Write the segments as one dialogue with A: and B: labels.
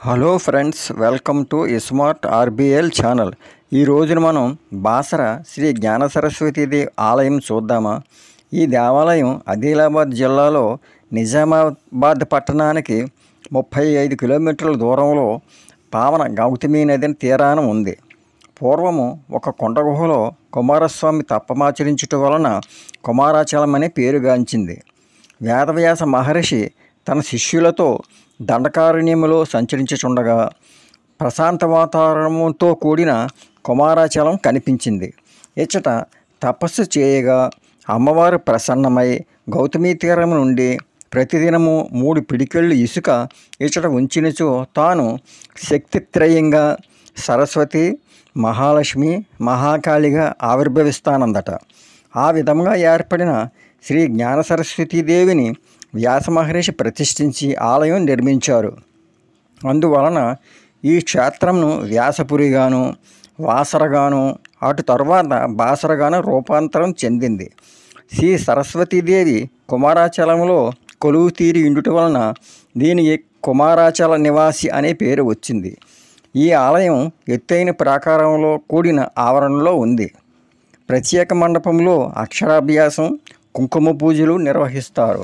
A: hello friends welcome to smart RBL channel ఈ రోజున మనం బాసర శ్రీ జ్ఞాన సరస్వతీదేవి ఆలయం చూద్దామా ఈ దేవాలయం ఆదిలాబాద్ జిల్లాలో నిజామాబాద్ పట్టణానికి ముప్పై ఐదు కిలోమీటర్ల దూరంలో పావన గౌతమి నదిని తీరాన ఉంది పూర్వము ఒక కొండ గుహలో కుమారస్వామి తప్పమాచరించుట వలన కుమారాచలం అనే పేరుగాంచింది వేదవ్యాస మహర్షి తన శిష్యులతో దండకారణ్యములో సంచరించుచుండగా ప్రశాంత వాతావరణంతో కూడిన కుమారాచలం కనిపించింది ఇచ్చట తపస్సు చేయగా అమ్మవారు ప్రసన్నమై గౌతమీ తీరం నుండి ప్రతిదినము మూడు పిడికెళ్ళు ఇసుక ఇచ్చట ఉంచినచో తాను శక్తిత్రయంగా సరస్వతి మహాలక్ష్మి మహాకాళిగా ఆవిర్భవిస్తానందట ఆ విధంగా ఏర్పడిన శ్రీ జ్ఞాన సరస్వతీదేవిని వ్యాస మహర్షి ప్రతిష్ఠించి ఆలయం నిర్మించారు అందువలన ఈ క్షేత్రంను వ్యాసపురిగాను వాసరగాను అటు తర్వాత బాసరగాను రూపాంతరం చెందింది శ్రీ సరస్వతీదేవి కుమారాచలంలో కొలువు తీరి ఇండుట వలన దీనికి కుమారాచల నివాసి అనే పేరు వచ్చింది ఈ ఆలయం ఎత్తైన ప్రాకారంలో కూడిన ఆవరణలో ఉంది ప్రత్యేక మండపంలో అక్షరాభ్యాసం కుంకుమ పూజలు నిర్వహిస్తారు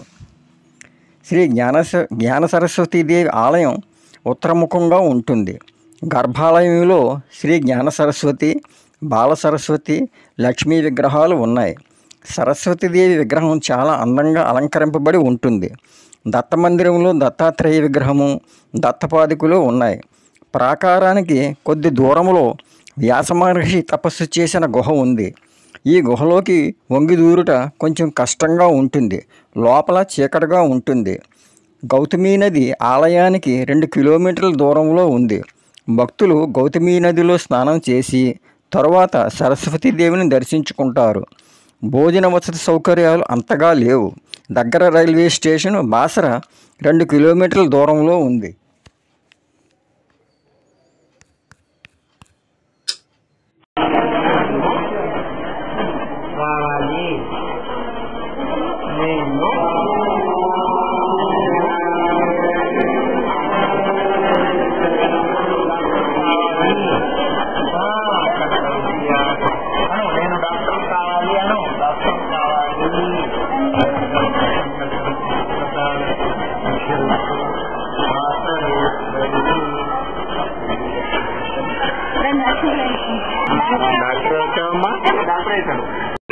A: శ్రీ జ్ఞాన జ్ఞాన సరస్వతీదేవి ఆలయం ఉత్తరముఖంగా ఉంటుంది గర్భాలయంలో శ్రీ జ్ఞాన సరస్వతి బాల సరస్వతి లక్ష్మీ విగ్రహాలు ఉన్నాయి సరస్వతీదేవి విగ్రహం చాలా అందంగా అలంకరింపబడి ఉంటుంది దత్త మందిరంలో దత్తాత్రేయ విగ్రహము దత్తపాదికులు ఉన్నాయి ప్రాకారానికి కొద్ది దూరంలో వ్యాసమహర్షి తపస్సు చేసిన గుహ ఉంది ఈ గుహలోకి వంగి దూరుట కొంచెం కష్టంగా ఉంటుంది లోపల చీకటిగా ఉంటుంది గౌతమీ నది ఆలయానికి రెండు కిలోమీటర్ల దూరంలో ఉంది భక్తులు గౌతమీ నదిలో స్నానం చేసి తరువాత సరస్వతీదేవిని దర్శించుకుంటారు భోజన వసతి సౌకర్యాలు అంతగా లేవు దగ్గర రైల్వే స్టేషన్ బాసర రెండు కిలోమీటర్ల దూరంలో ఉంది
B: కావాలి నేను అను నేను డాక్టర్ కావాలి అను డాక్టర్ కావాలి డాక్టర్ వచ్చావమ్మా డాక్టర్ అవుతాడు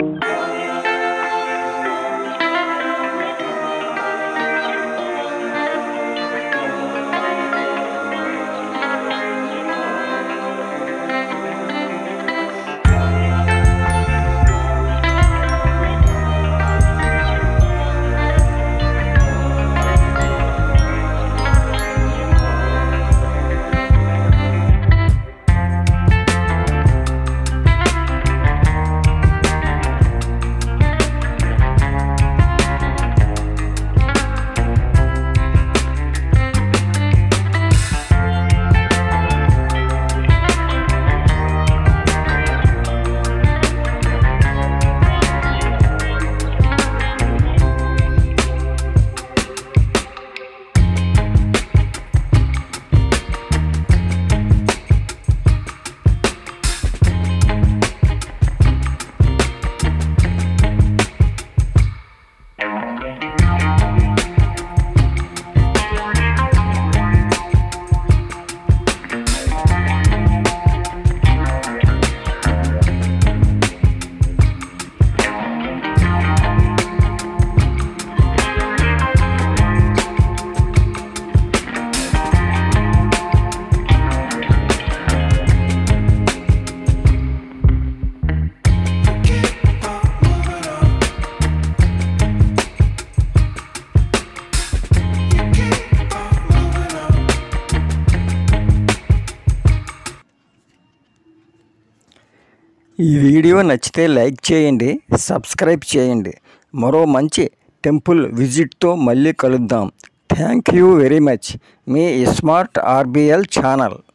A: ఈ వీడియో నచ్చితే లైక్ చేయండి సబ్స్క్రైబ్ చేయండి మరో మంచి టెంపుల్ విజిట్తో మళ్ళీ కలుద్దాం థ్యాంక్ యూ వెరీ మచ్ మీ స్మార్ట్ ఆర్బిఎల్ ఛానల్